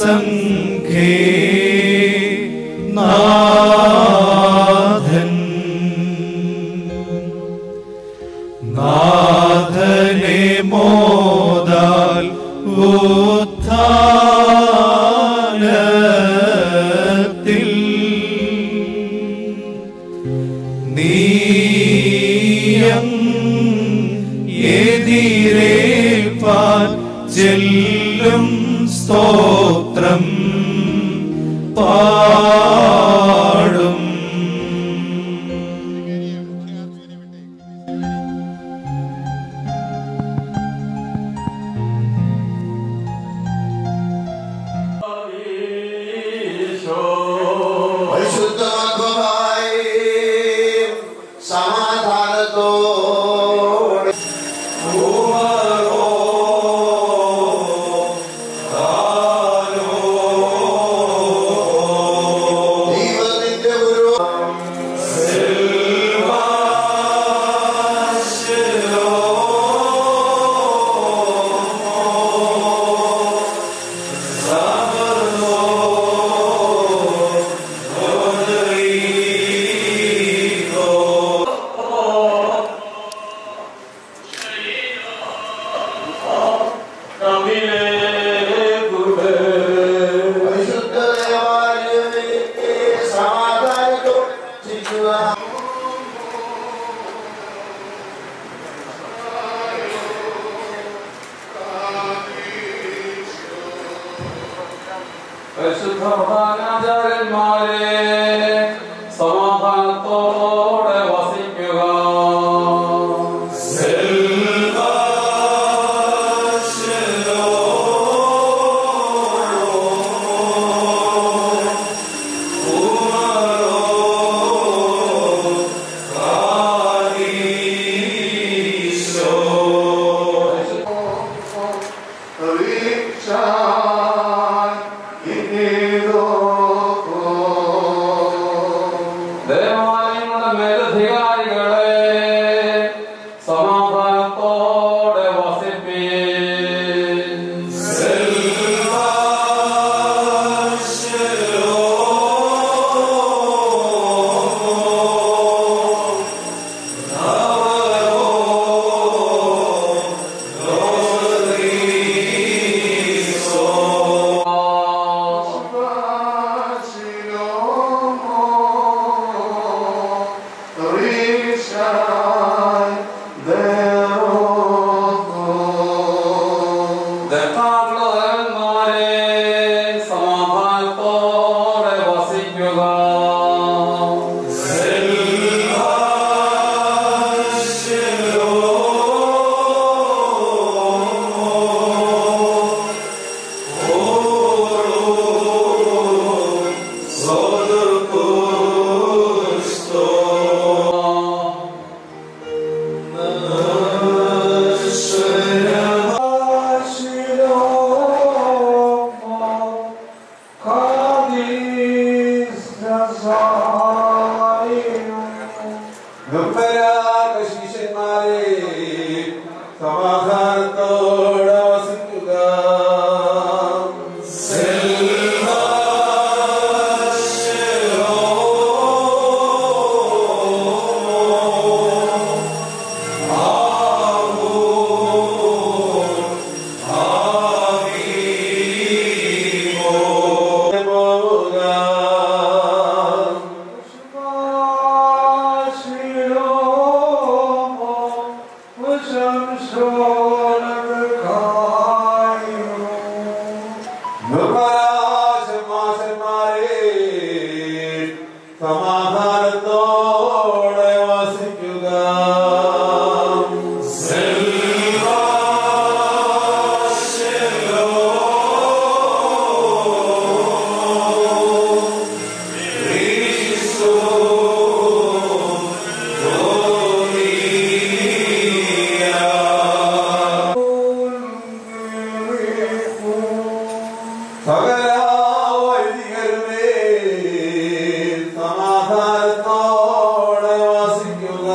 സംഘേ നാഥൻ നാഥനെ മോദാൽ ഉത്ഥാനത്തിൽ നീയം എതിരേൽപ്പാൻ ചെല്ലും സ്തോത്രം പാടും പരിശുദ്ധമായി സമാധാനത്തോടെ ദൈവത്തിന്റെ ഗുരു പരിശുദ്ധമായ സമാധാനത്തോടെ ചെയ്യുക പരിശുദ്ധ പ്രധാനാചാര്യന്മാരെ സമാധാനത്തോടെ വസിക്കുക ദേവാലയങ്ങളുടെ മേലധികാരികളെ സമാധാനത്തോടെ വസിപ്പീൻ ദേവാലയന്മാരെ സമാധാനത്തോടെ വസിക്കുക സമാധാനത്തോടെ വസിക്കുക സമാധാനത്തോടെ വസിക്കുക സകല വൈദികരുമേ സമാധാനത്തോടെ വസിക്കുക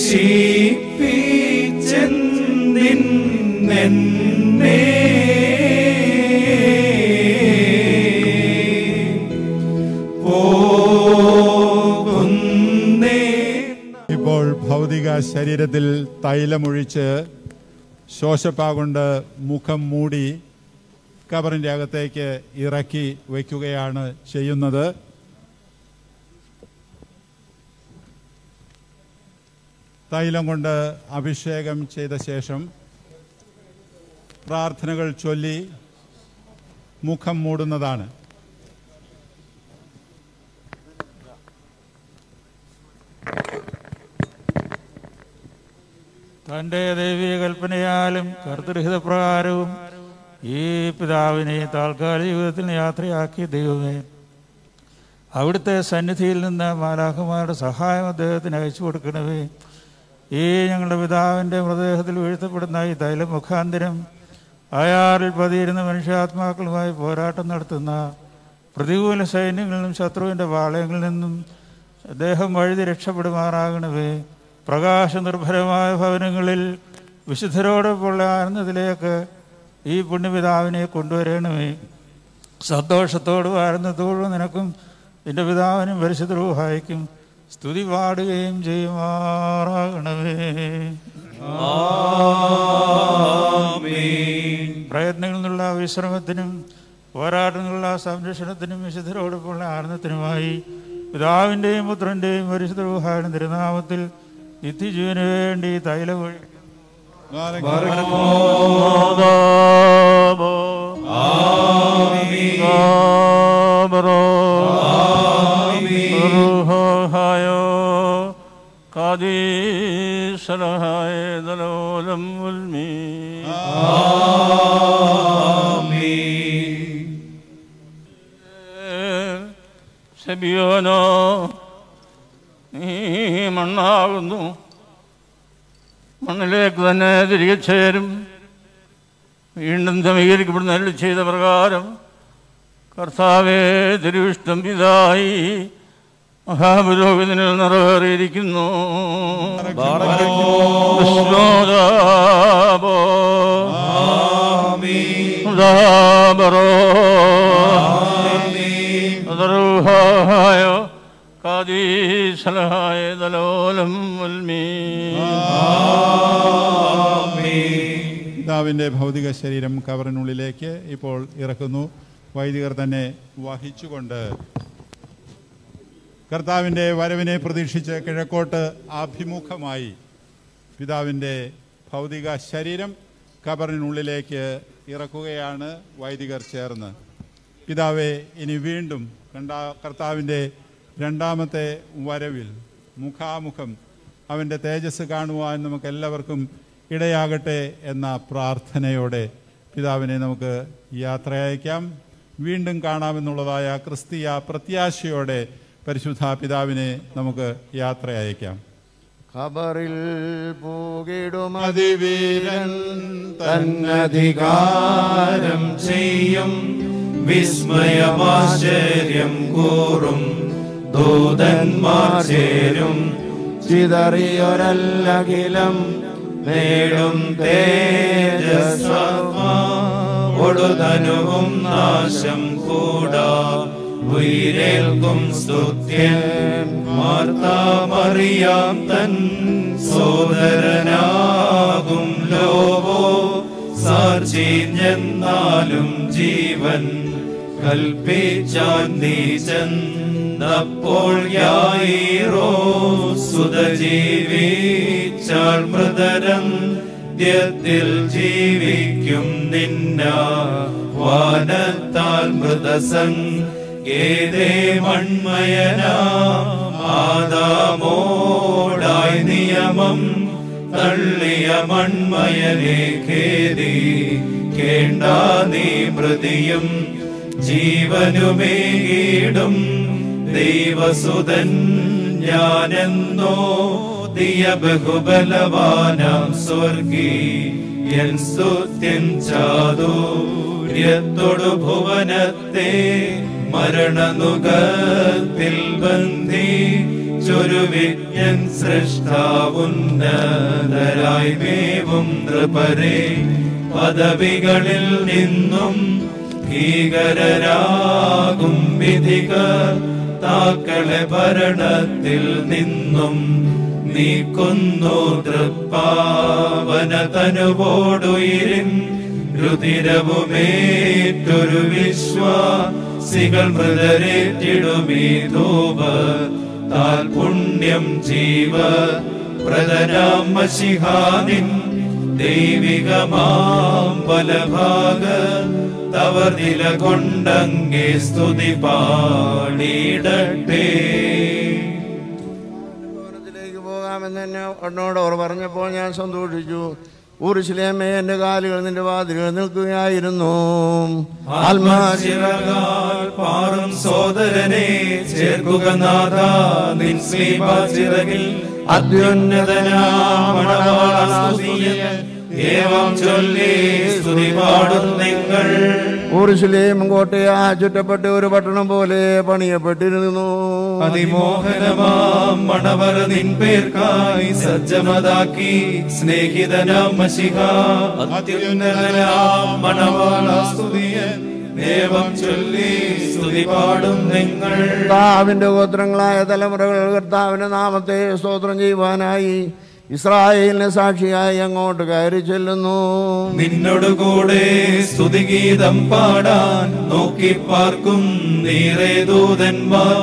പ്രവേശിപ്പിച്ചെന്തിന്നെ പോകുന്നേ ഇപ്പോൾ ഭൗതിക ശരീരത്തിൽ തൈലമൊഴിച്ച് ശോശപ്പ കൊണ്ട് മുഖം മൂടി കബറിൻ്റെ അകത്തേക്ക് ഇറക്കി വയ്ക്കുകയാണ് ചെയ്യുന്നത് തൈലം കൊണ്ട് അഭിഷേകം ചെയ്ത ശേഷം പ്രാർത്ഥനകൾ ചൊല്ലി മുഖം മൂടുന്നതാണ് തൻ്റെ ദൈവിക കൽപ്പനയാലും കർത്തൃഹിതപ്രകാരവും ഈ പിതാവിനെ താൽക്കാലിക ജീവിതത്തിൽ യാത്രയാക്കിയ ദൈവമേ അവിടുത്തെ സന്നിധിയിൽ നിന്ന് മാലാഖമാരുടെ സഹായം അദ്ദേഹത്തിന് അയച്ചു കൊടുക്കണമേ ഈ ഞങ്ങളുടെ പിതാവിൻ്റെ മൃതദേഹത്തിൽ വീഴ്ത്തപ്പെടുന്ന ഈ തൈല മുഖാന്തരം അയാളിൽ പതിയിരുന്ന മനുഷ്യാത്മാക്കളുമായി പോരാട്ടം നടത്തുന്ന പ്രതികൂല സൈന്യങ്ങളിൽ നിന്നും ശത്രുവിൻ്റെ പാളയങ്ങളിൽ നിന്നും അദ്ദേഹം വഴുതി രക്ഷപ്പെടുമാറാകണമേ പ്രകാശനിർഭരമായ ഭവനങ്ങളിൽ വിശുദ്ധരോടൊപ്പമുള്ള ആനന്ദത്തിലേക്ക് ഈ പുണ്യപിതാവിനെ കൊണ്ടുവരണമേ സന്തോഷത്തോടും ആനന്ദത്തോടും നിനക്കും നിന്റെ പിതാവിനും പരിശുദ്ധ റൂഹായിക്കും സ്തുതി പാടുകയും ചെയ്യുമാറാകണമേ പ്രയത്നങ്ങളിൽ നിന്നുള്ള വിശ്രമത്തിനും പോരാട്ടങ്ങളിലുള്ള സംരക്ഷണത്തിനും വിശുദ്ധരോടൊപ്പമുള്ള ആനന്ദത്തിനുമായി പിതാവിൻ്റെയും പുത്രൻ്റെയും പരിശുദ്ധ റൂഹായുടെ തിരുനാമത്തിൽ നിത്യജീവന് വേണ്ടി തൈലം ഒഴിക്കും ശബിയോനോ നീ മണ്ണാകുന്നു മണ്ണിലേക്ക് തന്നെ തിരികെ ചേരും വീണ്ടും ക്രമീകരിക്കപ്പെടുന്ന അരുളി ചെയ്ത പ്രകാരം കർത്താവേ തിരുവിഷ്ടം പിതായി മഹാപുരോഹിതനിൽ നിറവേറിയിരിക്കുന്നു വിശ്വോദാപോ ഉദാബറോ അതറുഹായോ കാദീശലഹായ ദലോലം ഉൽമീ പിതാവിൻ്റെ ഭൗതിക ശരീരം കവറിനുള്ളിലേക്ക് ഇപ്പോൾ ഇറക്കുന്നു വൈദികർ തന്നെ വഹിച്ചുകൊണ്ട് കർത്താവിൻ്റെ വരവിനെ പ്രതീക്ഷിച്ച് കിഴക്കോട്ട് അഭിമുഖമായി പിതാവിൻ്റെ ഭൗതിക ശരീരം കബറിനുള്ളിലേക്ക് ഇറക്കുകയാണ് വൈദികർ ചേർന്ന് പിതാവെ ഇനി വീണ്ടും കണ്ടാ കർത്താവിൻ്റെ രണ്ടാമത്തെ വരവിൽ മുഖാമുഖം അവൻ്റെ തേജസ് കാണുവാൻ നമുക്ക് എല്ലാവർക്കും ഇടയാകട്ടെ എന്ന പ്രാർത്ഥനയോടെ പിതാവിനെ നമുക്ക് യാത്ര അയക്കാം വീണ്ടും കാണാമെന്നുള്ളതായ ക്രിസ്തീയ പ്രത്യാശയോടെ പരിശുദ്ധ പിതാവിനെ നമുക്ക് യാത്ര അയക്കാം ഖബറിൽ പൂകിടും അതിവീരൻ തന്നധികാരം ചെയ്യും വിസ്മയമാശ്ചര്യം കൂറും ദൂതന്മാർ ചേരും ചിതറിയൊരല്ലകിലം നേടും തേജസ്വടുതനുവും നാശം കൂടാ ഉയരേൽക്കും സ്തുത്യൻ മാർത്താമറിയാം തൻ സോദരനാകും ലോവോ സാക്ഷിഞ്ഞെന്നാലും ജീവൻ കൽപ്പിച്ചാൻ നീചന്നപ്പോൾ യായിറോ സുതജീവിച്ചാൾ മൃതരം ദ്യത്തിൽ ജീവിക്കും നിന്ന വാനത്താൽ മൃതസംഗ് ഏതേ മൺമയനാ ആദാമോടായി നിയമം തള്ളിയ മൺമയനെ ഖേദി കേണ്ട നീ മൃതിയും ജീവനുമേകിടും ദൈവസുതൻ ഞാനെന്നോ ദിയ ബഹുബലവാനാം സ്വർഗീ എൻ സ്തുത്യൻ ചാതുര്യത്തോടു ഭുവനത്തെ മരണനുഗത്തിൽ ബന്ധി ജനിച്ചൊരു വിജ്ഞൻ സൃഷ്ടാവുന്നതരായി വേവും നൃപരെ പദവികളിൽ നിന്നും ഭീകരരാകും വിധികർ താക്കളെ ഭരണത്തിൽ നിന്നും നീക്കുന്നു തൃപ്പാവന തനുവോടുയിരിൻ രുതിരവുമേറ്റൊരു വിശ്വാസികൾ മൃതരേറ്റിടുമീ ധൂപ താൽ പുണ്യം ജീവ പ്രതനാം മഷിഹാനിൻ ദൈവികമാം ബലഭാഗ തവ നില കൊണ്ടങ്ങേ സ്തുതി പാടിയിടട്ടെ ഭവനത്തിലേക്ക് പോകാമെന്ന് എന്നെ എന്നോട് അവർ പറഞ്ഞപ്പോൾ ഞാൻ സന്തോഷിച്ചു ഊർശിലേമേ എന്റെ കാലുകൾ നിന്റെ വാതിലുകൾ നിൽക്കുകയായിരുന്നു ആത്മാ ചിറകാൽ പാറും സോദരനെ ചേർക്കുക നാഥ നിൻ ശ്രീപാചിറകിൽ അത്യുന്നതനാമണവാളാസ്തുതിയൻ ഏവം ചൊല്ലി സ്തുതി പാടും നിങ്ങൾ ഊർശിലേം കോട്ടയാ ചുറ്റപ്പെട്ട് ഒരു പട്ടണം പോലെ പണിയപ്പെട്ടിരുന്നു അതിമോഹനമാം മണവർ നിൻ പേർക്കായി സജ്ജമതാക്കി സ്നേഹിതനാം മഷിഹ അത്യുന്നതനാം മണവാളാസ്തുതിയൻ ഏവം ചൊല്ലി സ്തുതി പാടും നിങ്ങൾ കർത്താവിന്റെ ഗോത്രങ്ങളായ തലമുറകൾ കർത്താവിന്റെ നാമത്തെ സ്തോത്രം ചെയ്യുവാനായി ഇസ്രായേലിനെ സാക്ഷിയായി അങ്ങോട്ട് കയറി ചെല്ലുന്നു നിന്നോടുകൂടെ സ്തുതിഗീതം പാടാൻ നോക്കി പാർക്കും നീറേ ദൂതന്മാർ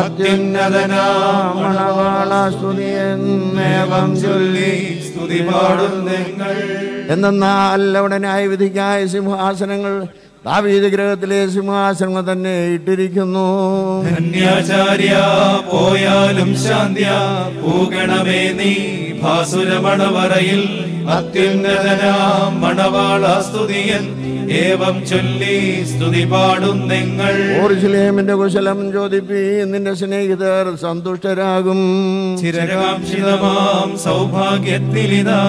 അത്യുന്നതനാമണവാള സ്തുതിയെന്നേവം ചൊല്ലി സ്തുതി പാടും നിങ്ങൾ എന്നാൽ അവിടെ ന്യായവിധിക്കായ സിംഹാസനങ്ങൾ ദാവീദ് ഗ്രഹത്തിലെ സിംഹാസനങ്ങൾ തന്നെ ഇട്ടിരിക്കുന്നു ധന്യാചാര്യ പോയാലും ശാന്ത്യ പൂകണമേ നീ ഭാസുരമണവറയിൽ അത്യുന്നതനാം മണവാള സ്തുതിയൻ ഏവം ചൊല്ലി സ്തുതി പാടും നിങ്ങൾ ഓർശിലേമിന്റെ കുശലം ചോദിപ്പി നിന്റെ സ്നേഹിതർ സന്തുഷ്ടരാകും ചിരകാംക്ഷിതമാം സൗഭാഗ്യത്തിലിതാ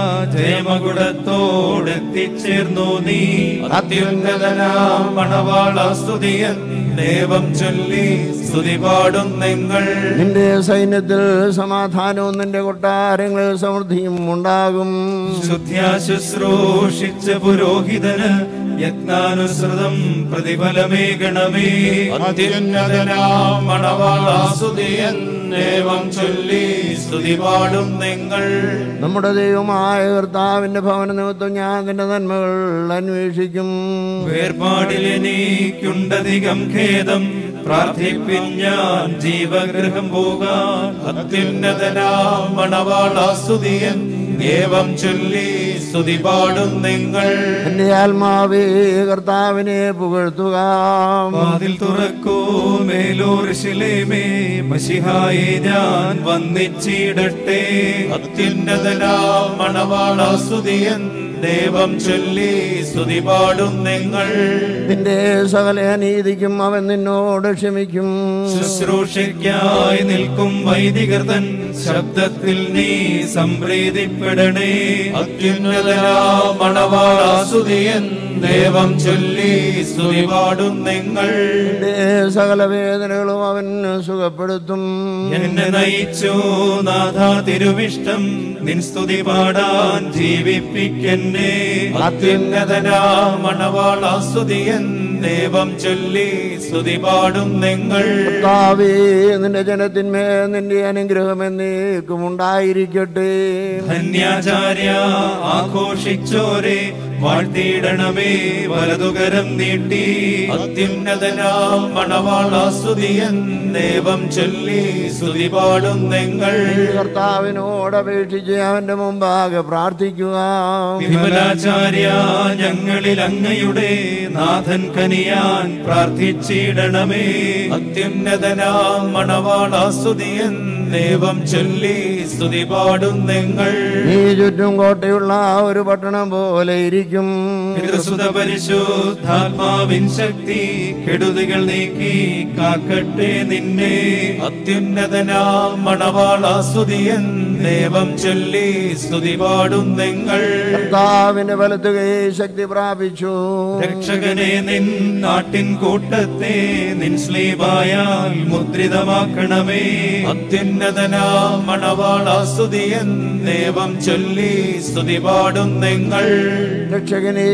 ജയമകുടത്തോടെത്തിച്ചേർന്നു നീ അത്യുന്നതനാം മണവാള സ്തുതിയൻ ദേവം ചൊല്ലി സ്തുതി പാടും നിങ്ങൾ നിന്റെ സൈന്യത്തിൽ സമാധാനവും നിന്റെ കൊട്ടാരങ്ങളിൽ സമൃദ്ധിയും ഉണ്ടാകും ശുദ്ധ്യാ ശുശ്രൂഷിച്ച പുരോഹിതന് യത്നാനുസൃതം പ്രതിഫലമേകണമേ അത്യുന്നതനാം മണവാളാസുതിയൻ ദേവം ചൊല്ലി സ്തുതി പാടും നിങ്ങൾ നമ്മുടെ ദൈവമായ കർത്താവിന്റെ ഭവന നിമിത്തം ഞാൻ നിന്റെ നന്മകൾ അന്വേഷിക്കും വേർപാടിലെനിക്കുണ്ടധികം ഖേദം പ്രാർത്ഥിപ്പിൻ ഞാൻ ജീവഗൃഹം പോകാൻ അത്യുന്നതനാം മണവാളാസ്തുതിയൻ ഏവം ചൊല്ലി സ്തുതി പാടും നിങ്ങൾ എന്റെ ആത്മാവേ കർത്താവിനെ പുകഴ്ത്തുക വാതിൽ തുറക്കൂ മേലൂർശിലേമേ മഷിഹായെ ഞാൻ വന്നിച്ചിടട്ടെ അത്യുന്നതനാം മണവാളാസ്തുതിയൻ ദേവം ചൊല്ലി സ്തുതി പാടും നിങ്ങൾ നിന്റെ സകല അനീതിക്കും അവൻ നിന്നോട് ക്ഷമിക്കും ശുശ്രൂഷയ്ക്കായി നിൽക്കും വൈദികർ തൻ ശബ്ദത്തിൽ നീ സംപ്രീതിപ്പെടണേ അത്യുന്നതനാ മണവാളാസുതിയൻ ദേവം ചൊല്ലി സ്തുതി പാടും നിങ്ങൾ നിന്റെ സകല വേദനകളും അവൻ സുഖപ്പെടുത്തും എന്നെ നയിച്ചു നാഥ തിരുവിഷ്ടം നിൻ സ്തുതി പാടാൻ ജീവിപ്പിക്കെന്നെ അത്യുന്നതനാ മണവാളാസ്തുതിയൻ ദേവം ചൊല്ലി സ്തുതി പാടും നിങ്ങൾ കർത്താവേ നിന്റെ ജനത്തിന്മേ നിന്റെ അനുഗ്രഹം എന്നേക്കും ഉണ്ടായിരിക്കട്ടെ ധന്യാചാര്യ ആഘോഷിച്ചോരെ വാഴ്ത്തിയിടണമേ വലതുകരം നീട്ടി അത്യുന്നതനാം മണവാളാസ്തുതിയൻ ദേവം ചൊല്ലി സ്തുതി പാടും നിങ്ങൾ കർത്താവിനോട് അപേക്ഷിച്ച് അവന്റെ മുമ്പാകെ പ്രാർത്ഥിക്കുക വിമലാചാര്യ ഞങ്ങളിൽ അങ്ങയുടെ നാഥൻ കനിയാൻ പ്രാർത്ഥിച്ചിടണമേ അത്യുന്നതനാം മണവാളാസ്തുതിയൻ ദേവം ചൊല്ലി സ്തുതി പാടും നിങ്ങൾ നീ ചുറ്റും കോട്ടയുള്ള ഒരു പട്ടണം പോലെ ഇരിക്കും പിതൃസുത പരിശുദ്ധാത്മാവിൻ ശക്തി കെടുതികൾ നീക്കി കാക്കട്ടെ നിന്നെ അത്യുന്നതനാ മണവാള സ്തുതിയൻ ദേവം ചൊല്ലി സ്തുതി പാടും നിങ്ങൾ കർത്താവിന്റെ വലത്തുകൈ ശക്തി പ്രാപിച്ചു രക്ഷകനെ നിൻ നാട്ടിൻ കൂട്ടത്തെ നിൻ സ്ലീപായാൽ മുദ്രിതമാക്കണമേ അത്യുന്നതനാ മണവാള സ്തുതിയൻ ദേവം ചൊല്ലി സ്തുതി പാടും നിങ്ങൾ രക്ഷകനെ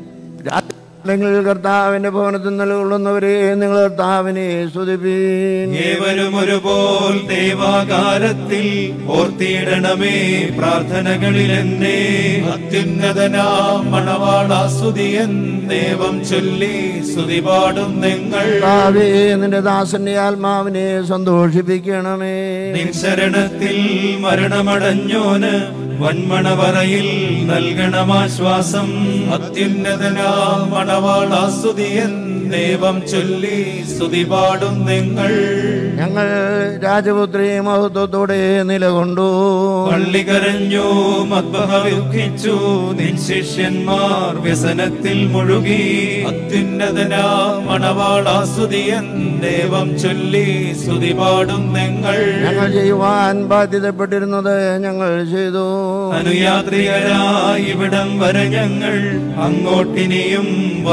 രാത്രിയിൽ കർത്താവിന്റെ ഭവനത്തിൽ നിലകൊള്ളുന്നവരെ നിങ്ങൾ കർത്താവിനെ സ്തുതിപ്പീൻ ഏവരും ഒരുപോൽ ദേവാകാരത്തിൽ ഓർത്തിയിടണമേ പ്രാർത്ഥനകളിൽ എന്നെ അത്യുന്നതനാ മണവാള സ്തുതിയൻ ദേവം ചൊല്ലി സ്തുതി പാടും നിങ്ങൾ കർത്താവേ നിന്റെ ദാസന്റെ ആത്മാവിനെ സന്തോഷിപ്പിക്കണമേ നിൻ ശരണത്തിൽ മരണമടഞ്ഞോന് വന്മണവറയിൽ നൽകണമാശ്വാസം അത്യുന്നതനാ മണവാള സ്തുതിയൻ ദേവം ചൊല്ലി സ്തുതി പാടും നിങ്ങൾ ഞങ്ങൾ രാജപുത്രി മഹത്വത്തോടെ നിലകൊണ്ടു പള്ളി കരഞ്ഞു മദ്ബഹ ദുഃഖിച്ചു നിൻ ശിഷ്യന്മാർ വ്യസനത്തിൽ മുഴുകി അത്യുന്നതനാ മണവാള സ്തുതിയൻ ദേവം ചൊല്ലി സ്തുതി പാടും നിങ്ങൾ ഞങ്ങൾ ചെയ്യുവാൻ ബാധ്യതപ്പെട്ടിരുന്നത് ഞങ്ങൾ ചെയ്തു അനുയാത്രികരായി ഇവിടം വരെ ഞങ്ങൾ അങ്ങോട്ടിനിയും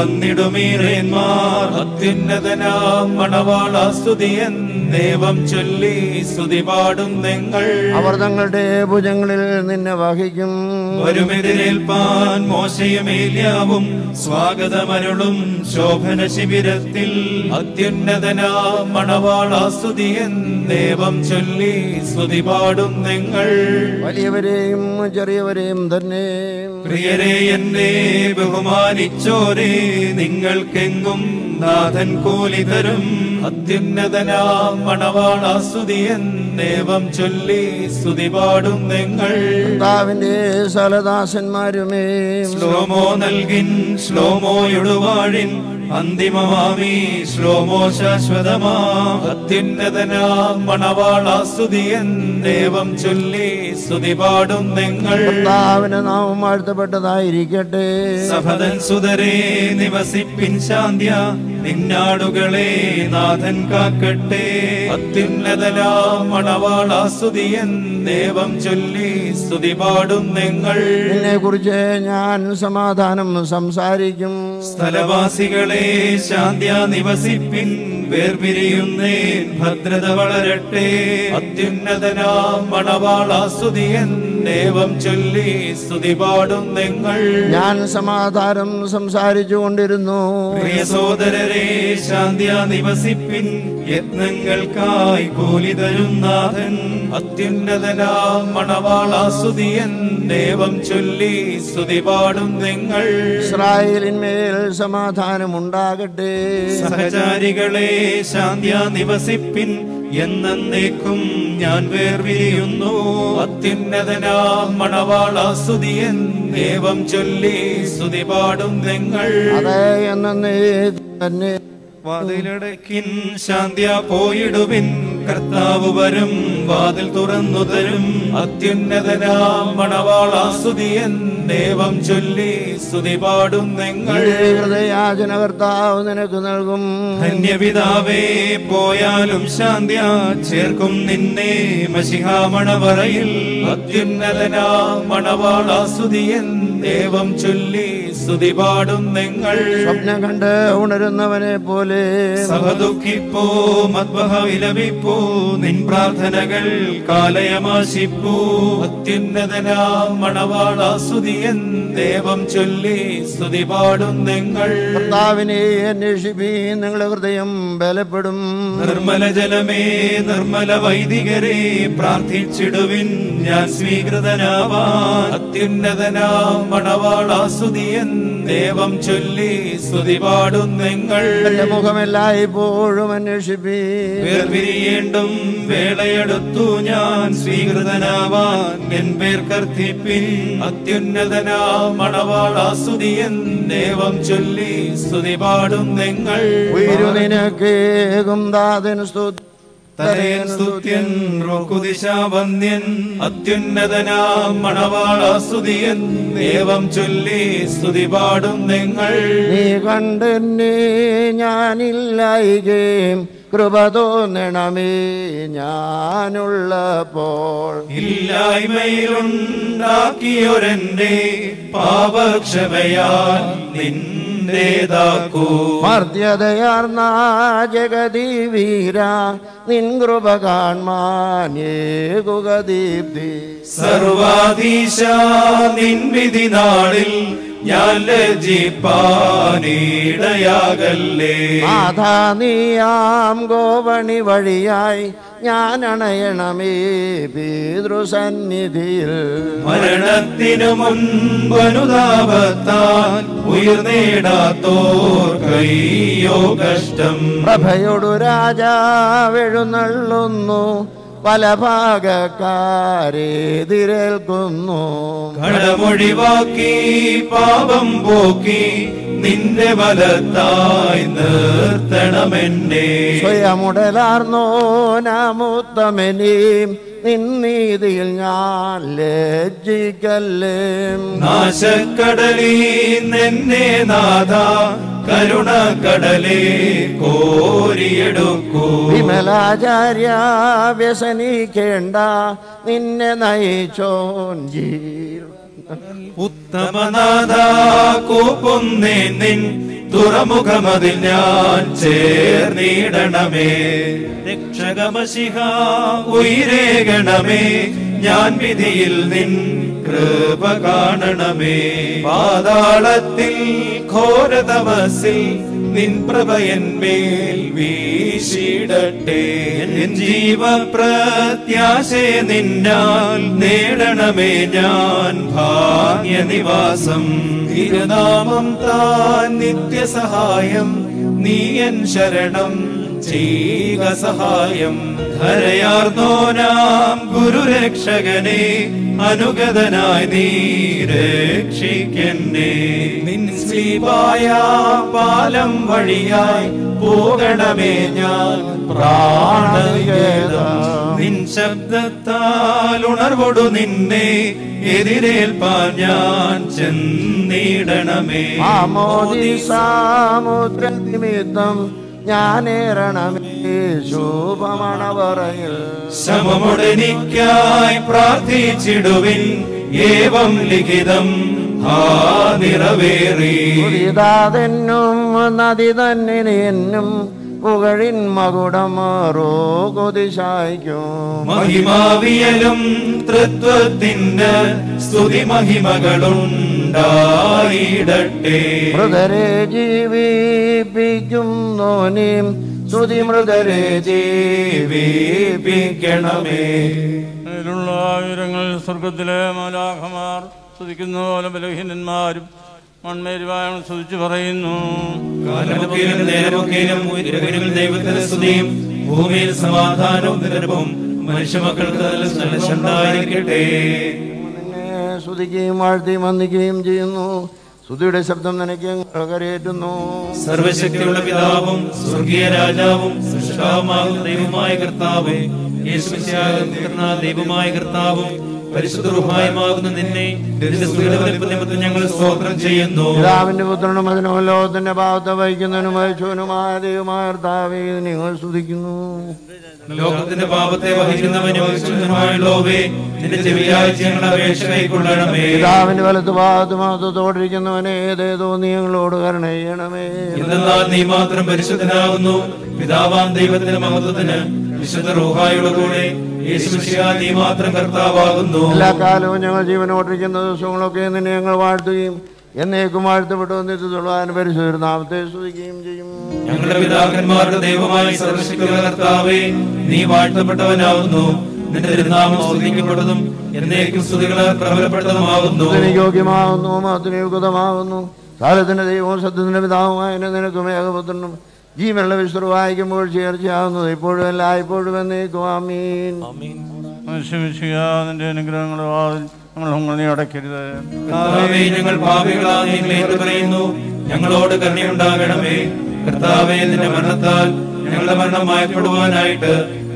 വന്നിടുമീറേന്മാർ അത്യുന്നതനാ മണവാള സ്തുതിയൻ ദേവം ചൊല്ലി സ്തുതി പാടും നിങ്ങൾ അവർ തങ്ങളുടെ ഭുജങ്ങളിൽ നിന്നെ വഹിക്കും വരുമെതിരേൽപ്പാൻ മോശയും ഏലിയാവും സ്വാഗതമരുളും ശോഭന ശിബിരത്തിൽ അത്യുന്നതനാ മണവാള സ്തുതിയൻ ദേവം ചൊല്ലി സ്തുതി പാടും നിങ്ങൾ വലിയവരെയും ചെറിയവരെയും തന്നെ പ്രിയരെ എന്നെ ബഹുമാനിച്ചോരെ നിങ്ങൾക്കെങ്കും നാഥൻ കൂലി തരും അത്യുന്നതനാ മണവാള സ്തുതിയൻ ദേവം ചൊല്ലി സ്തുതി പാടും നിങ്ങൾ കർത്താവിന്റെ സലദാസന്മാരുമേ ശ്ലോമോ നൽകിൻ ശ്ലോമോയൊടുവാഴിൻ അന്തിമമാമി ശ്ലോമോ ശാശ്വതമാ അത്യുന്നതനാ മണവാള സ്തുതിയൻ ദേവം ചൊല്ലി സ്തുതി പാടും നിങ്ങൾ കർത്താവിന്റെ നാമം വാഴ്ത്തപ്പെട്ടതായിരിക്കട്ടെ സഭതൻ സുതരെ നിവസിപ്പിൻ ശാന്ത്യ നിന്നാടുകളെ നാഥൻ കാക്കട്ടെ അത്യുന്നതനാ മണവാള സ്തുതിയൻ ദേവം ചൊല്ലി സ്തുതി പാടും നിങ്ങൾ നിന്നെ കുറിച്ച് ഞാൻ സമാധാനം സംസാരിക്കും സ്ഥലവാസികളെ ശാന്ത്യ നിവസിപ്പിൻ വേർപിരിയുന്നേൻ ഭദ്രത വളരട്ടെ അത്യുന്നതനാ മണവാള സ്തുതിയൻ ദേവം ചൊല്ലി സ്തുതി പാടും നിങ്ങൾ ഞാൻ സമാധാനം സംസാരിച്ചു കൊണ്ടിരുന്നു പ്രിയ സോദരരെ ശാന്ത്യ നിവസിപ്പിൻ യത്നങ്ങൾക്കായി കൂലി തരും നാഥൻ അത്യുന്നതനാ മണവാള സ്തുതിയൻ ദേവം ചൊല്ലി സ്തുതി പാടും നിങ്ങൾ ഇസ്രായേലിന്മേൽ സമാധാനം ഉണ്ടാകട്ടെ സഹചാരികളെ ശാന്ത്യ നിവസിപ്പിൻ എന്നേക്കും ഞാൻ വേർപിരിയുന്നു അത്യുന്നതനാ മണവാള സ്തുതിയൻ ദേവം ചൊല്ലി സ്തുതി പാടും നിങ്ങൾ അതെ എന്നേ തന്നെ വാതിലടക്കിൻ ശാന്ത്യ പോയിടുവിൻ കർത്താവ് വരും വാതിൽ തുറന്നു തരും അത്യുന്നതനാ മണവാള സ്തുതിയൻ ദേവം ചൊല്ലി സ്തുതി പാടും നിങ്ങൾ നിന്റെ ഹൃദയാചന കർത്താവ് നിനക്ക് നൽകും ധന്യപിതാവേ പോയാലും ശാന്ത്യ ചേർക്കും നിന്നെ മഷിഹാമണവറയിൽ അത്യുന്നതനാ മണവാള സ്തുതിയൻ ദേവം ചൊല്ലി സ്തുതി പാടും നിങ്ങൾ സ്വപ്നം കണ്ട് ഉണരുന്നവനെ പോലെ സഭ ദുഃഖിപ്പോ മദ്വഹ വിലപിപ്പോ നിൻ പ്രാർത്ഥനകൾ കാലയമാശിപ്പൂ അത്യുന്നതനാ മണവാള സ്തുതിയൻ ദേവം ചൊല്ലി സ്തുതി പാടും നിങ്ങൾ കർത്താവിനെ അന്വേഷിപ്പീ നിങ്ങളുടെ ഹൃദയം ബലപ്പെടും നിർമ്മല ജലമേ നിർമ്മല വൈദികരെ പ്രാർത്ഥിച്ചിടുവിൻ ഞാൻ സ്വീകൃതനാവാൻ അത്യുന്നതനാ മണവാള സ്തുതിയൻ ദേവം ചൊല്ലി സ്തുതി പാടും നിങ്ങൾ എന്റെ മുഖമെല്ലായ്പ്പോഴും അന്വേഷിപ്പീ വേർപിരിയേണ്ടും വേളയെടുത്തു ഞാൻ സ്വീകൃതനാവാൻ എൻ പേർ കർത്തിപ്പിൻ അത്യുന്നതനാ മണവാള സ്തുതിയൻ ദേവം ചൊല്ലി സ്തുതി പാടും നിങ്ങൾ ഉയരു നിനക്കേകും ദാതൻ സ്തുതി തലയൻ സ്തുത്യൻ റുക്കുദിശാവന്യൻ അത്യുന്നതനാം മണവാളാസ്തുതിയൻ ദേവം ചൊല്ലി സ്തുതി പാടും നിങ്ങൾ നീ കണ്ടെന്നെ ഞാനില്ലായികയും കൃപ തോന്നണമേ ഞാനുള്ളപ്പോൾ ഇല്ലായ്മയിലുണ്ടാക്കിയൊരെന്റെ പാപക്ഷമയാൽ നിന്റേതാക്കൂ മർദ്യതയാർന്ന ജഗതി വീര നിൻ കൃപ കാൺമാനേകുക ദീപ്തി സർവാധീശ നിൻ വിധി നാളിൽ ഞാൻ ലജ്ജിപ്പാനിടയാകല്ലേ മാതാ നീയാം ഗോവണി വഴിയായി ഞാൻ അണയണമേ പിതൃസന്നിധിയിൽ മരണത്തിനു മുൻപനുതാപത്താൽ ഉയർന്നേടാത്തോർ കയ്യോ കഷ്ടം പ്രഭയോടു രാജാവെഴുന്നള്ളുന്നു പല ഭാഗക്കാരെതിരേൽക്കുന്നു കടമൊഴിവാക്കി പാപം പോക്കി നിന്റെ ബലത്തായി നിർത്തണമെന്നെ സ്വയമുടലാർന്നോ നാമുത്തമനെയും നിന്നീതിയിൽ ഞാൻ ലജ്ജിക്കല്ലേ നാശക്കടലീ നിന്നെ നാഥ കരുണക്കടലേ കോരിയെടുക്കൂ വിമലാചാര്യ വ്യസനിക്കേണ്ട നിന്നെ നയിച്ചോൻ ജീവ ഉത്തമനാഥ കൂപ്പുന്നേ നിൻ തുറമുഖമതിൽ ഞാൻ ചേർന്നിടണമേ രക്ഷകമശിഹ ഉയരേകണമേ ഞാൻ വിധിയിൽ നിൻ കൃപ കാണണമേ പാതാളത്തിൽ ഘോരതമസിൽ നിൻ പ്രഭയന്മേൽ വീശിടട്ടെ എൻ ജീവപ്രത്യാശയ നിന്നാൽ നേടണമേ ഞാൻ ഭാഗ്യനിവാസം തിരുനാമം താൻ നിത്യസഹായം നീയൻ ശരണം ചെയ്യുക സഹായം ധരയാർന്നോനാം ഗുരുരക്ഷകനെ അനുഗതനായി നീ രക്ഷിക്കന്നെ നിൻ സ്ലീപായ പാലം വഴിയായി പോകണമേ ഞാൻ പ്രാണഗേതം നിൻ ശബ്ദത്താൽ ഉണർവൊടു നിന്നെ എതിരേൽപ്പാൻ ഞാൻ ചെന്നിടണമേ ആമോദിസാമുദ്ര നിമിത്തം ഞാനേറണമേ ശുഭമണവറയിൽ ശമമുടനിക്കായി പ്രാർത്ഥിച്ചിടുവിൻ ഏവം ലിഖിതം ഹാ നിറവേറി പുതിയതാതെന്നും നദി തന്നെ എന്നും പുകഴിൻ മകുടമാറോ കൊതിശായിക്കും മഹിമാവിയലും തൃത്വത്തിന് സ്തുതി മഹിമകളുണ്ടായിടട്ടെ മൃതരെ ജീവിപ്പിക്കുന്നോനെയും സ്തുതി മൃതരെ ജീവിപ്പിക്കണമേ മേലുള്ള ഉയരങ്ങൾ സ്വർഗത്തിലെ മാലാഖമാർ സ്തുതിക്കുന്ന പോലെ ബലഹീനന്മാരും മൺമേരുവായാണ് സ്തുതിച്ചു പറയുന്നു കാലമൊക്കെയിലും നേരമൊക്കെയിലും ഉയരങ്ങളിൽ ദൈവത്തിന് സ്തുതിയും ഭൂമിയിൽ സമാധാനവും നിരപ്പും മനുഷ്യമക്കൾക്ക് നല്ല സന്തോഷമുണ്ടായിരിക്കട്ടെ നിന്നെ സ്തുതിക്കുകയും വാഴ്ത്തിയും വന്ദിക്കുകയും ചെയ്യുന്നു സ്തുതിയുടെ ശബ്ദം നിനക്ക് കരയേറ്റുന്നു സർവശക്തിയുള്ള പിതാവും സ്വർഗീയ രാജാവും സൃഷ്ടാവുമാകുന്ന ദൈവമായ കർത്താവേ യേശുമിശിഹായ ദൈവമായ കർത്താവും പരിശുദ്ധ റുഹായുമാകുന്ന നിന്നെ നിന്റെ സ്തുതിയുടെ വലിപ്പ നിമിത്തം ഞങ്ങൾ സ്തോത്രം ചെയ്യുന്നു പിതാവിന്റെ പുത്രനും അതിനും ലോകത്തിന്റെ ഭാവത്തെ വഹിക്കുന്നതിനും വഹിച്ചവനുമായ ദൈവമായ കർത്താവേ നിങ്ങൾ സ്തുതിക്കുന്നു ലോകത്തിന്റെ പാപത്തെ വഹിക്കുന്നവനും വഹിച്ചവനുമായുള്ളവേ നിന്റെ ചെവിയാഴ്ച ഞങ്ങളുടെ അപേക്ഷ കൈക്കൊള്ളണമേ പിതാവിന്റെ വലത്ത് ഭാഗത്ത് മഹത്വത്തോടിരിക്കുന്നവനെ ഏതേതോ നീ ഞങ്ങളോട് കരുണ ചെയ്യണമേ എന്തെന്നാൽ നീ മാത്രം പരിശുദ്ധനാകുന്നു പിതാവാം ദൈവത്തിന്റെ മഹത്വത്തിന് വിശുദ്ധ റൂഹായുടെ കൂടെ യേശുമിശിഹ നീ മാത്രം കർത്താവാകുന്നു എല്ലാ കാലവും ഞങ്ങൾ ജീവനോട്ടിരിക്കുന്ന ദിവസങ്ങളൊക്കെ നിന്നെ ഞങ്ങൾ വാഴ്ത്തുകയും എന്നേക്കും വാഴ്ത്തപ്പെട്ടു നിത്യത്തുള്ളവാൻ പരിശുദ്ധ നാമത്തെ സ്തുതിക്കുകയും ചെയ്യും ഞങ്ങളുടെ പിതാക്കന്മാരുടെ ദൈവമായി സർവശക്തിയുള്ള കർത്താവേ നീ വാഴ്ത്തപ്പെട്ടവനാവുന്നു നിന്റെ തിരുനാമം സ്തുതിക്കപ്പെട്ടതും എന്നേക്കും സ്തുതികളാൽ പ്രബലപ്പെട്ടതുമാകുന്നു അതിന് യോഗ്യമാകുന്നു മതത്തിന് യുഗതമാകുന്നു കാലത്തിന്റെ ദൈവവും സത്യത്തിന്റെ പിതാവുമായ എന്നെ നിനക്കും ഏകപുത്രനും ജീവനുള്ള വിശ്വർ വായിക്കുമ്പോൾ ചേർച്ചയാകുന്നത് ഇപ്പോഴും എല്ലായ്പ്പോഴും എന്നേക്കും ആമീൻ നിന്റെ അനുഗ്രഹങ്ങളെ വാതിൽ ഞങ്ങൾ നിങ്ങൾ നീ അടയ്ക്കരുത് കർത്താവേ ഞങ്ങൾ പാപികളാണ് നിങ്ങളേറ്റ് പറയുന്നു ഞങ്ങളോട് കരുണയുണ്ടാകണമേ കർത്താവേ നിന്റെ മരണത്താൽ ഞങ്ങളുടെ മരണം മയപ്പെടുവാനായിട്ട്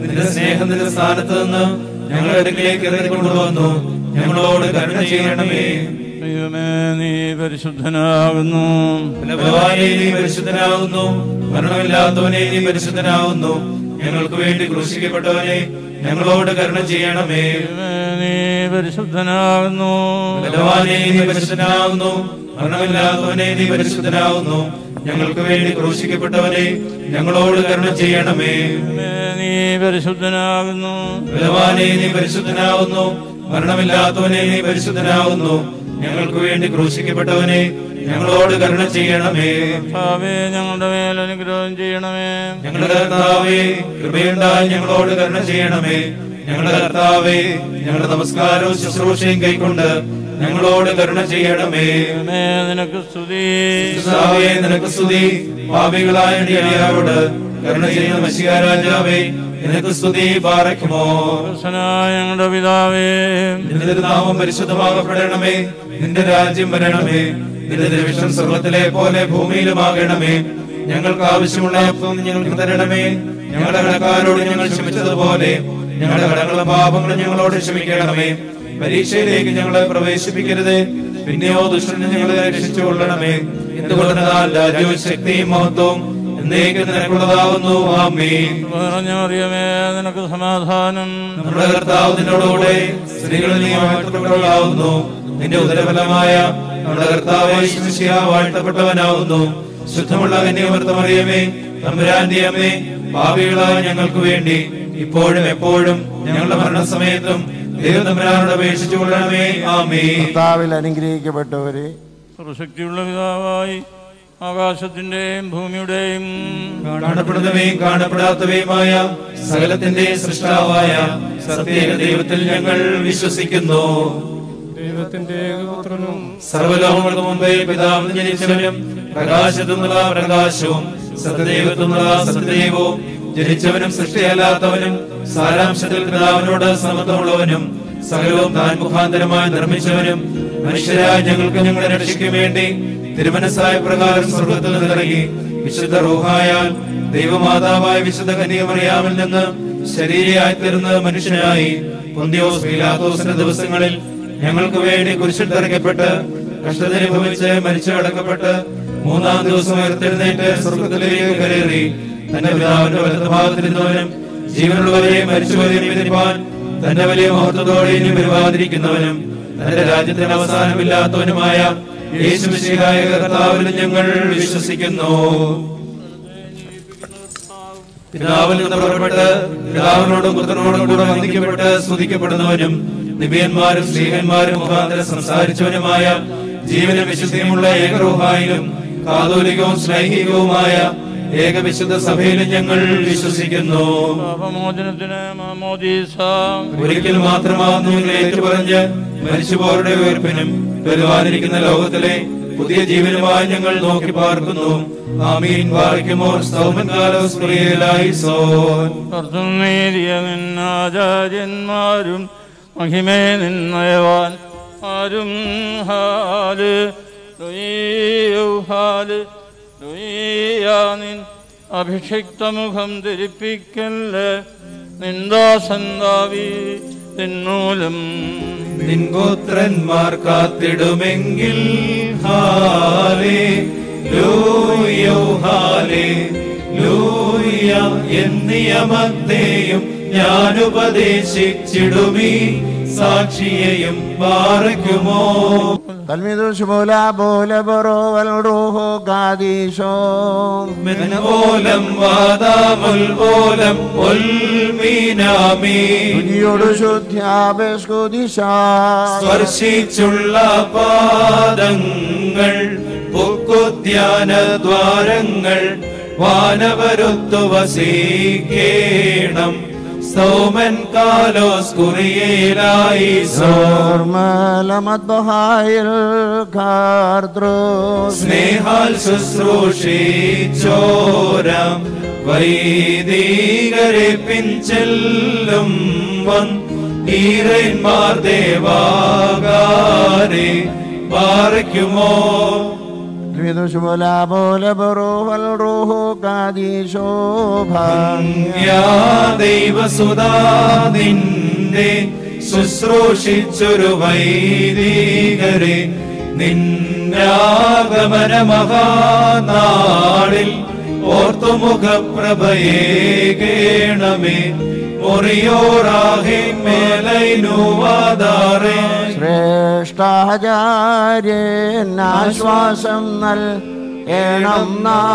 നിന്റെ സ്നേഹം നിന്റെ സ്ഥാനത്ത് നിന്ന് ഞങ്ങളുടെ അടുക്കിലേക്ക് ഇറങ്ങി കൊണ്ടുവന്നു ഞങ്ങളോട് കരുണ ചെയ്യണമേ ദൈവമേ നീ പരിശുദ്ധനാകുന്നു ബലവാനെ നീ പരിശുദ്ധനാകുന്നു മരണമില്ലാത്തവനെ നീ പരിശുദ്ധനാകുന്നു ഞങ്ങൾക്ക് വേണ്ടി ക്രൂശിക്കപ്പെട്ടവനെ ഞങ്ങളോട് കരുണ ചെയ്യണമേ ദൈവമേ നീ പരിശുദ്ധനാകുന്നു ബലവാനെ നീ പരിശുദ്ധനാകുന്നു മരണമില്ലാത്തവനെ നീ പരിശുദ്ധനാകുന്നു ഞങ്ങൾക്ക് വേണ്ടി ക്രൂശിക്കപ്പെട്ടവനെ ഞങ്ങളോട് കരുണ ചെയ്യണമേ ദൈവമേ നീ പരിശുദ്ധനാകുന്നു ബലവാനെ നീ പരിശുദ്ധനാകുന്നു മരണമില്ലാത്തവനെ നീ പരിശുദ്ധനാകുന്നു ഞങ്ങൾക്ക് വേണ്ടി ക്രൂശിക്കപ്പെട്ടവനെ ഞങ്ങളോട് കരുണ ചെയ്യണമേ കർത്താവേ ഞങ്ങളുടെ മേൽ അനുഗ്രഹം ചെയ്യണമേ ഞങ്ങളുടെ കർത്താവേ കൃപയുണ്ടായി ഞങ്ങളോട് കരുണ ചെയ്യണമേ ഞങ്ങളുടെ കർത്താവേ ഞങ്ങളുടെ നമസ്കാരവും ശുശ്രൂഷയും കൈക്കൊണ്ട് ഞങ്ങളോട് കരുണ ചെയ്യണമേ ദൈവമേ നിനക്ക് സ്തുതി കർത്താവേ നിനക്ക് സ്തുതി പാപികളായ അടിയാരോട് കരുണ ചെയ്യുന്ന മഷിക രാജാവേ നിനക്ക് സ്തുതി പാറയ്ക്കുമോ ദാസനായ ഞങ്ങളുടെ പിതാവേ നിന്റെ നാമം പരിശുദ്ധമാകപ്പെടണമേ നിന്റെ രാജ്യം വരണമേ നിന്റെ ദൈവം സ്വർഗത്തിലെ പോലെ ഭൂമിയിലുമാകണമേ ഞങ്ങൾക്ക് ആവശ്യമുള്ള അപ്പം ഞങ്ങൾക്ക് തരണമേ ഞങ്ങളുടെ കടക്കാരോട് ഞങ്ങൾ ക്ഷമിച്ചതുപോലെ ഞങ്ങളുടെ കടങ്ങളും പാപങ്ങളും ഞങ്ങളോട് ക്ഷമിക്കണമേ പരീക്ഷയിലേക്ക് ഞങ്ങളെ പ്രവേശിപ്പിക്കരുത് പിന്നെയോ ദുഷ്ടനെ ഞങ്ങളെ രക്ഷിച്ചുകൊള്ളണമേ എന്തുകൊണ്ടെന്നാൽ രാജ്യവും ശക്തിയും മഹത്വവും എന്നേക്കും നിനക്കുള്ളതാവുന്നു ആമേൻ പറഞ്ഞറിയമേ നിനക്ക് സമാധാനം നമ്മുടെ കർത്താവ് നിന്നോടുകൂടെ സ്ത്രീകളിൽ നീ വാഴ്ത്തപ്പെട്ടവളാവുന്നു നിന്റെ ഉദരഫലമായ നമ്മുടെ കർത്താവ് ഈശ്വസിയ വാഴ്ത്തപ്പെട്ടവനാവുന്നു ശുദ്ധമുള്ള കന്യാമൃതമറിയമേ തമ്പുരാന്റെ അമ്മേ പാപികളായ ഞങ്ങൾക്ക് വേണ്ടി ഇപ്പോഴും എപ്പോഴും ഞങ്ങളുടെ മരണസമയത്തും ദൈവം തമ്പുരാനോട് അപേക്ഷിച്ചു കൊള്ളണമേ ആമേ കർത്താവിൽ അനുഗ്രഹിക്കപ്പെട്ടവരെ സർവശക്തിയുള്ള പിതാവായി ആകാശത്തിന്റെയും ഭൂമിയുടെയും കാണപ്പെടുന്നവയും കാണപ്പെടാത്തവയുമായ സകലത്തിന്റെ സൃഷ്ടാവായ സത്യേക ദൈവത്തിൽ ഞങ്ങൾ വിശ്വസിക്കുന്നു ദൈവത്തിന്റെ ഏകപുത്രനും സർവലോകങ്ങൾക്ക് മുമ്പേ പിതാവിന് ജനിച്ചവനും പ്രകാശത്തുനിന്നുള്ള പ്രകാശവും സത്യദൈവത്തുനിന്നുള്ള സത്യദൈവവും ജനിച്ചവനും സൃഷ്ടിയല്ലാത്തവനും സാരാംശത്തിൽ പിതാവിനോട് സമത്വമുള്ളവനും സകലവും താൻ മുഖാന്തരമായി നിർമ്മിച്ചവനും മനുഷ്യരായ ഞങ്ങൾക്ക് ഞങ്ങളെ രക്ഷിക്കും വേണ്ടി തിരുമനസായ പ്രകാരം സ്വർഗത്തിൽ നിന്നിറങ്ങി വിശുദ്ധ റൂഹായാൽ ദൈവമാതാവായ വിശുദ്ധ കന്യമറിയാമിൽ നിന്ന് ശരീരയായി തീർന്ന് മനുഷ്യനായി പൊന്തിയോസ് പീലാത്തോസിന്റെ ദിവസങ്ങളിൽ ഞങ്ങൾക്ക് വേണ്ടി കുരിശിൽ തറയ്ക്കപ്പെട്ട് കഷ്ടതനുഭവിച്ച് മരിച്ചു അടക്കപ്പെട്ട് മൂന്നാം ദിവസം ഉയർത്തെഴുന്നേറ്റ് സ്വർഗത്തിലേക്ക് കയറി തന്റെ പിതാവിന്റെ വലത് ഭാഗത്തിരുന്നവനും ജീവനുള്ളവരെ മരിച്ചുവരെയും വിധിപ്പാൻ തന്റെ വലിയ മഹത്വത്തോടെ ഇനി വരുവാതിരിക്കുന്നവനും തന്റെ രാജ്യത്തിന് അവസാനമില്ലാത്തവനുമായ യേശുമിശിഹായ കർത്താവിൽ ഞങ്ങൾ വിശ്വസിക്കുന്നു പിതാവിൽ നിന്ന് പുറപ്പെട്ട് പിതാവിനോടും പുത്രനോടും കൂടെ വന്ദിക്കപ്പെട്ട് സ്തുതിക്കപ്പെടുന്നവനും നിബിയന്മാരും സ്ത്രീഹന്മാരും മുഖാന്തരം സംസാരിച്ചവനുമായ ജീവനും വിശുദ്ധിയുമുള്ള ഏകറൂഹായിലും കാതോലികവും സ്നേഹികവുമായ ഏകവിശുദ്ധ സഭയിലും ഞങ്ങൾ വിശ്വസിക്കുന്നു പാപമോചനത്തിന് മാമോദീസ ഒരിക്കൽ മാത്രമാകുന്നു നിങ്ങൾ ഏറ്റുപറഞ്ഞ് മരിച്ചുപോരുടെ ഉയർപ്പിനും വരുവാനിരിക്കുന്ന ലോകത്തിലെ പുതിയ ജീവനുമായി ഞങ്ങൾ നോക്കി പാർക്കുന്നു ആമീൻ വായിക്കുമോ സൗമൻ കാലോസ് പ്രിയലായി സോൻ കർത്തം നേരിയ നിന്നാചാര്യന്മാരും മഹിമേ നിന്നയവാൻ ആരും ഹാല് ലുയ്യൗ ഹാല് ലുയ്യാനിൻ അഭിഷിക്തമുഖം ധരിപ്പിക്കല് നിന്ദാസന്താവി തിന്നൂലം നിൻപുത്രന്മാർ കാത്തിടുമെങ്കിൽ ഹാലേ ലൂയോ ഹാലേ ലൂയ എന്നിയമത്തെയും ഞാൻ ഉപദേശിച്ചിടുമീ സാക്ഷിയെയും പാറയ്ക്കുമോ തൽമിദു ശുഭോല ബോല ബറോ വൽ റൂഹോ ഗാദീശോ മെൻപോലം വാദാമുൽ പോലം ഒൽമീനാമീ തുതിയോട് ശുദ്ധ്യാപേസ്കുദിശ സ്പർശിച്ചുള്ള പാദങ്ങൾ പൊക്കുദ്യാന ദ്വാരങ്ങൾ വാനവരുത്തു വസീകേണം സൗമൻ കാലോസ് കുറിയേലായി സോ നോർമലമത് ബഹായിൽ കാർദ്രോസ് സ്നേഹാൽ ശുശ്രൂഷിച്ചോരം വൈദികരെ പിഞ്ചെല്ലും വൻ ഈറന്മാർ ദേവാകാരെ പാറയ്ക്കുമോ തസ്മിതു ശുഭല പോലെ ബറോഹൽ റോഹോ കാദീശോഭ യാ ദൈവസുതാനിന്റെ ശുശ്രൂഷിച്ചൊരു വൈദികരെ നിന്നാഗമന മഹാനാളിൽ ഓർത്തുമുഖപ്രഭയേകേണമേ ഒറിയോറാഹെ മേലൈനുവാദാറേ ശ്രേഷ്ഠാചാര്യനാശ്വാസം നൽ ഏണം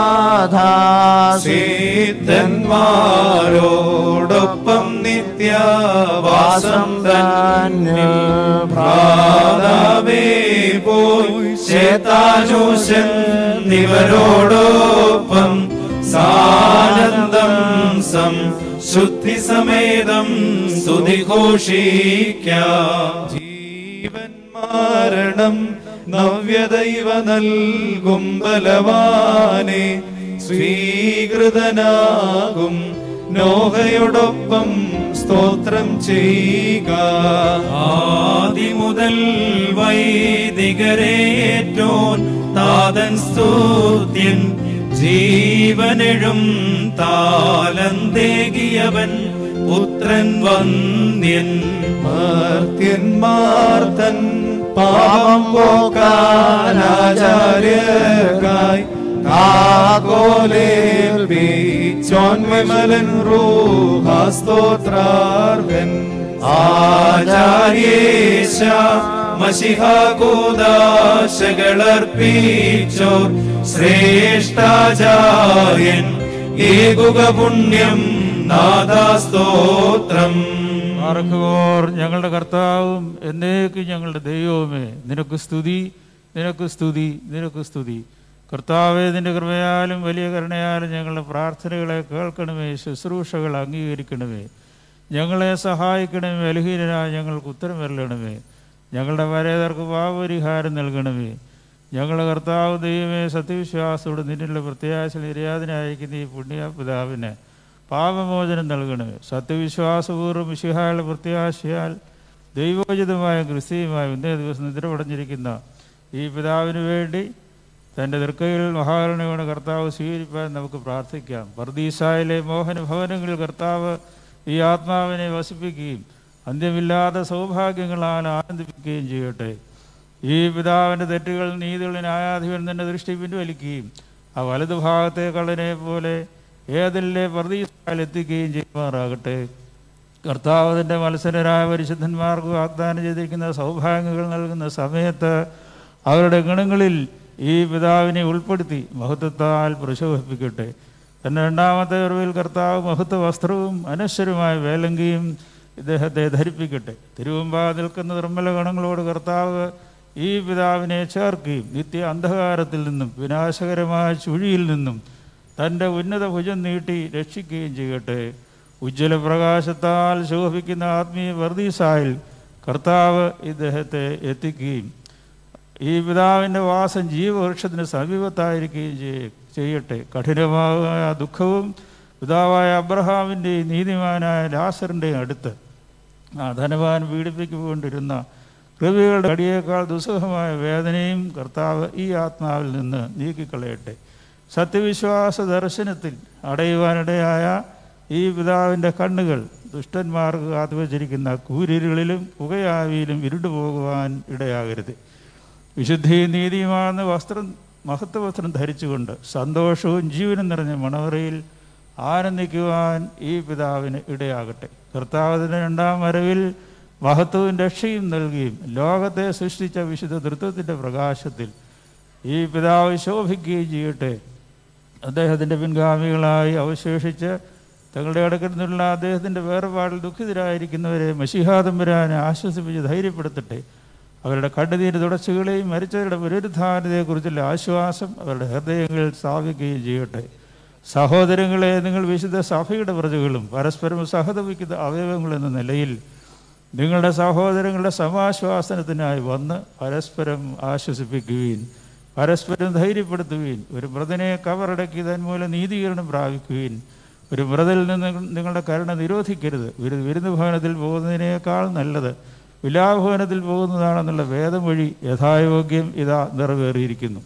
സിദ്ധന്മാരോടൊപ്പം നിത്യവാസം തന്നെ പ്രാതാവേ പോയി ചേതാജോശൻ നിവരോടൊപ്പം സാനന്ദം സം ശുദ്ധി സമേതം സ്തുതിഘോഷിക്കാം ജീവൻ മാരണം നവ്യദൈവ നൽകും ബലവാനെ സ്വീകൃതനാകും നോഹയോടൊപ്പം സ്തോത്രം ചെയ്യുക ആദി മുതൽ വൈദികരേറ്റോൻ താതൻ സ്തുത്യൻ ജീവനെഴും താലന്തേകിയവൻ പുത്രൻ വന്യൻ മർത്യന്മാർ തൻ പാപം പോക്കാനാചാര്യർക്കായി കാകോലേൽപ്പിച്ചോൻ വിമലൻ റൂഹാസ്തോത്രാർഹൻ ആചാര്യേശ മഷിഹാകൂദാശകളർപ്പിച്ചോർ ശ്രേഷ്ഠാചാര്യൻ ഏകുക പുണ്യം നാദാസ്തോത്രം ആർക്കുമോർ ഞങ്ങളുടെ കർത്താവും എന്നേക്കും ഞങ്ങളുടെ ദൈവവുമേ നിനക്ക് സ്തുതി നിനക്ക് സ്തുതി നിനക്ക് സ്തുതി കർത്താവെ നിന്റെ കൃപയാലും വലിയ കരുണയാലും ഞങ്ങളുടെ പ്രാർത്ഥനകളെ കേൾക്കണമേ ശുശ്രൂഷകൾ അംഗീകരിക്കണമേ ഞങ്ങളെ സഹായിക്കണമേ ബലഹീനരായ ഞങ്ങൾക്ക് ഉത്തരം വരലണമേ ഞങ്ങളുടെ പരേതർക്ക് പാപപരിഹാരം നൽകണമേ ഞങ്ങളുടെ കർത്താവ് ദൈവമേ സത്യവിശ്വാസത്തോട് നിന്നുള്ള പ്രത്യാശ നിര്യാതനായിരിക്കുന്ന ഈ പുണ്യപിതാവിന് പാപമോചനം നൽകണമേ സത്യവിശ്വാസപൂർവ്വം വിശുഹായുള്ള പ്രത്യാശയാൽ ദൈവോചിതമായ ക്രിസ്തീയമായ ഇന്നേ ദിവസം നിദ്രപടഞ്ഞിരിക്കുന്ന ഈ പിതാവിന് വേണ്ടി തൻ്റെ ദൃക്കയിൽ മഹാകരുണയോടെ കർത്താവ് സ്വീകരിപ്പാൻ നമുക്ക് പ്രാർത്ഥിക്കാം പർദീസായിലെ മോഹന ഭവനങ്ങളിൽ കർത്താവ് ഈ ആത്മാവിനെ വസിപ്പിക്കുകയും അന്ത്യമില്ലാത്ത സൗഭാഗ്യങ്ങളാൽ ആനന്ദിപ്പിക്കുകയും ചെയ്യട്ടെ ഈ പിതാവിൻ്റെ തെറ്റുകൾ നീതിയുള്ള ന്യായാധിപൻ തൻ്റെ ദൃഷ്ടി പിൻവലിക്കുകയും ആ വലതുഭാഗത്തെ കള്ളനെ പോലെ ഏതിലെ പ്രതീക്ഷയിൽ എത്തിക്കുകയും ചെയ്യുമാറാകട്ടെ കർത്താവ് തൻ്റെ മത്സരരായ പരിശുദ്ധന്മാർക്ക് വാഗ്ദാനം ചെയ്തിരിക്കുന്ന സൗഭാഗ്യങ്ങൾ നൽകുന്ന സമയത്ത് അവരുടെ ഗുണങ്ങളിൽ ഈ പിതാവിനെ ഉൾപ്പെടുത്തി മഹത്വത്താൽ പ്രശോഭിപ്പിക്കട്ടെ തൻ്റെ രണ്ടാമത്തെ അറിവിൽ കർത്താവ് മഹത്വ വസ്ത്രവും അനശ്വരമായ വേലങ്കിയും ഇദ്ദേഹത്തെ ധരിപ്പിക്കട്ടെ തിരുവമ്പാ നിൽക്കുന്ന നിർമ്മല ഗണങ്ങളോട് കർത്താവ് ഈ പിതാവിനെ ചേർക്കുകയും നിത്യ അന്ധകാരത്തിൽ നിന്നും വിനാശകരമായ ചുഴിയിൽ നിന്നും തൻ്റെ ഉന്നത ഭുജം നീട്ടി രക്ഷിക്കുകയും ചെയ്യട്ടെ ഉജ്ജ്വല പ്രകാശത്താൽ ശോഭിക്കുന്ന ആത്മീയ വർദ്ധീസായിൽ കർത്താവ് ഇദ്ദേഹത്തെ എത്തിക്കുകയും ഈ പിതാവിൻ്റെ വാസം ജീവവൃക്ഷത്തിന് സമീപത്തായിരിക്കുകയും ചെയ്യ- ചെയ്യട്ടെ കഠിനമായ ദുഃഖവും പിതാവായ അബ്രഹാമിൻ്റെയും നീതിമാനായ ലാസറിൻ്റെയും അടുത്ത് ആ ധനവാൻ പീഡിപ്പിക്കൊണ്ടിരുന്ന കൃപികളുടെ അടിയേക്കാൾ ദുസ്സഹമായ വേദനയും കർത്താവ് ഈ ആത്മാവിൽ നിന്ന് നീക്കിക്കളയട്ടെ സത്യവിശ്വാസ ദർശനത്തിൽ അടയുവാനിടയായ ഈ പിതാവിൻ്റെ കണ്ണുകൾ ദുഷ്ടന്മാർക്ക് കാത്തുവച്ചിരിക്കുന്ന കൂരിരുകളിലും പുകയാവിയിലും ഇരുണ്ടു പോകുവാൻ ഇടയാകരുത് വിശുദ്ധി നീതിയുമാകുന്ന വസ്ത്രം മഹത്വ വസ്ത്രം ധരിച്ചുകൊണ്ട് സന്തോഷവും ജീവനും നിറഞ്ഞ മണവറയിൽ ആനന്ദിക്കുവാൻ ഈ പിതാവിന് ഇടയാകട്ടെ കർത്താവിൻ്റെ രണ്ടാം വരവിൽ മഹത്വവും രക്ഷയും നൽകിയും ലോകത്തെ സൃഷ്ടിച്ച വിശുദ്ധ തൃത്വത്തിൻ്റെ പ്രകാശത്തിൽ ഈ പിതാവ് ശോഭിക്കുകയും ചെയ്യട്ടെ അദ്ദേഹത്തിൻ്റെ പിൻഗാമികളായി അവശേഷിച്ച് തങ്ങളുടെ അടുക്കൽ നിന്നുള്ള അദ്ദേഹത്തിൻ്റെ വേർപാടിൽ ദുഃഖിതരായിരിക്കുന്നവരെ മഷിഹാതമ്പുരാനെ ആശ്വസിപ്പിച്ച് ധൈര്യപ്പെടുത്തട്ടെ അവരുടെ കണ്ണുനീര് തുടച്ചുകളെയും മരിച്ചവരുടെ പുനരുദ്ധാനതയെക്കുറിച്ചുള്ള ആശ്വാസം അവരുടെ ഹൃദയങ്ങളിൽ സ്ഥാപിക്കുകയും ചെയ്യട്ടെ സഹോദരങ്ങളെ നിങ്ങൾ വിശുദ്ധ സഭയുടെ പ്രജകളും പരസ്പരം സഹതപിക്കുന്ന അവയവങ്ങൾ എന്ന നിലയിൽ നിങ്ങളുടെ സഹോദരങ്ങളുടെ സമാശ്വാസനത്തിനായി വന്ന് പരസ്പരം ആശ്വസിപ്പിക്കുകയും പരസ്പരം ധൈര്യപ്പെടുത്തുകയും ഒരു മൃതനെ കവറടക്കി തന്മൂലം നീതീകരണം പ്രാപിക്കുകയും ഒരു മൃതിൽ നിന്ന് നിങ്ങളുടെ കരുണ നിരോധിക്കരുത് ഒരു വിരുന്ന് ഭവനത്തിൽ പോകുന്നതിനേക്കാൾ നല്ലത് വിലാഭവനത്തിൽ പോകുന്നതാണെന്നുള്ള വേദം വഴി യഥായോഗ്യം ഇതാ നിറവേറിയിരിക്കുന്നു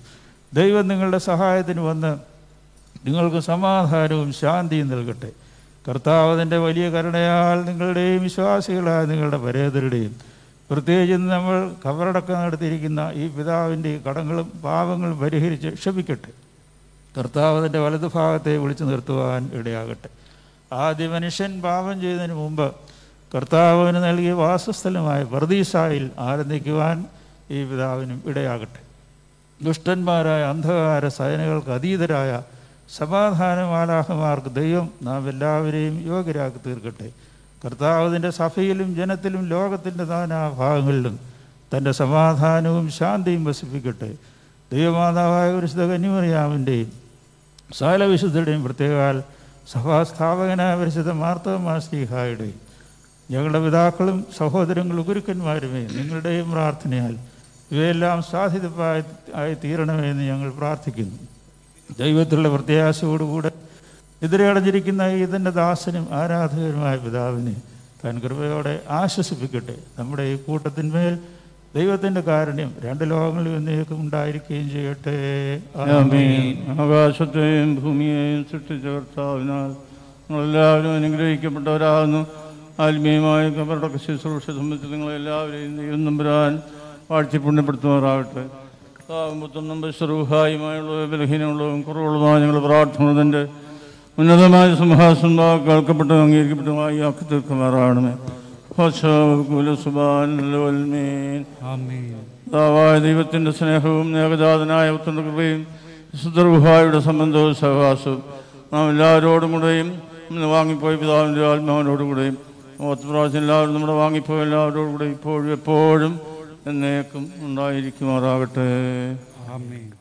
ദൈവം നിങ്ങളുടെ സഹായത്തിന് വന്ന് നിങ്ങൾക്ക് സമാധാനവും ശാന്തിയും നൽകട്ടെ കർത്താവ് അതിൻ്റെ വലിയ കരുണയാൽ നിങ്ങളുടെയും വിശ്വാസികളായ നിങ്ങളുടെ പരേതരുടെയും പ്രത്യേകിച്ച് നമ്മൾ കവറടക്കം നടത്തിയിരിക്കുന്ന ഈ പിതാവിൻ്റെ കടങ്ങളും പാപങ്ങളും പരിഹരിച്ച് ക്ഷമിക്കട്ടെ കർത്താവ് അതിൻ്റെ വലതുഭാഗത്തെ വിളിച്ചു നിർത്തുവാൻ ഇടയാകട്ടെ ആദ്യ മനുഷ്യൻ പാപം ചെയ്തതിന് മുമ്പ് കർത്താവിന് നൽകിയ വാസസ്ഥലമായ പ്രതീസായിൽ ആനന്ദിക്കുവാൻ ഈ പിതാവിനും ഇടയാകട്ടെ ദുഷ്ടന്മാരായ അന്ധകാര സൈനകൾക്ക് അതീതരായ സമാധാനമാലാഹമാർക്ക് ദൈവം നാം എല്ലാവരെയും യോഗ്യരാക്കി തീർക്കട്ടെ കർത്താവിൻ്റെ സഭയിലും ജനത്തിലും ലോകത്തിൻ്റെ നാനാഭാഗങ്ങളിലും തൻ്റെ സമാധാനവും ശാന്തിയും വസിപ്പിക്കട്ടെ ദൈവമാതാവായ പരിശുദ്ധ കന്യമറിയാമിൻ്റെയും സകല വിശുദ്ധരുടെയും പ്രത്യേകാൽ സഭാസ്ഥാപകനായ പരിശുദ്ധ മാർത്തോമാ ശ്രീഹായുടെയും ഞങ്ങളുടെ പിതാക്കളും സഹോദരങ്ങളും ഗുരുക്കന്മാരുമേ നിങ്ങളുടെയും പ്രാർത്ഥനയാൽ ഇവയെല്ലാം സാധ്യതപ്പായി ആയി തീരണമേ എന്ന് ഞങ്ങൾ പ്രാർത്ഥിക്കുന്നു ദൈവത്തിലുള്ള പ്രത്യാശയോടുകൂടെ എതിരടഞ്ഞിരിക്കുന്ന ഇതിൻ്റെ ദാസനും ആരാധകരുമായ പിതാവിനെ താൻ കൃപയോടെ ആശ്വസിപ്പിക്കട്ടെ നമ്മുടെ ഈ കൂട്ടത്തിന്മേൽ ദൈവത്തിൻ്റെ കാരുണ്യം രണ്ട് ലോകങ്ങളിൽ എന്നേക്കും ഉണ്ടായിരിക്കുകയും ചെയ്യട്ടെ ആമേൻ. ആകാശത്തെയും ഭൂമിയെയും സൃഷ്ടിച്ച കർത്താവിനാൽ നമ്മളെല്ലാവരും അനുഗ്രഹിക്കപ്പെട്ടവരാകുന്നു ആത്മീയമായ കബറടക്ക ശുശ്രൂഷ സംബന്ധിച്ച് നിങ്ങളെല്ലാവരെയും ദൈവം നമ്പുരാൻ വാഴ്ത്തി പുണ്യപ്പെടുത്തുമാറാകട്ടെ കർത്താവും പുത്തം നമ്പർ സ്വരൂഹായുമായുള്ളതും ബലഹീനമുള്ളതും കുറവുള്ളതുമായ ഞങ്ങളുടെ പ്രാർത്ഥനകളുടെ ഉന്നതമായ സിംഹാസനം കേൾക്കപ്പെട്ടതും അംഗീകരിക്കപ്പെട്ടതുമായി ആക്കി തീർക്കുമാറാകണമേ ദാവായ ദൈവത്തിൻ്റെ സ്നേഹവും ഏകജാതനായ ഉത്തൻ്റെ കൃപയും വിശുദ്ധർഗുഹായുടെ സംബന്ധവും സഹവാസവും നാം എല്ലാവരോടും കൂടെയും ഇന്ന് വാങ്ങിപ്പോയ പിതാവിൻ്റെ ആത്മാവിനോടും കൂടെയും പത്ത് പ്രാവശ്യം എല്ലാവരും നമ്മുടെ വാങ്ങിപ്പോയ എല്ലാവരോടും കൂടെ ഇപ്പോഴും എപ്പോഴും എന്നേക്കും ഉണ്ടായിരിക്കുമാറാകട്ടെ ആമേൻ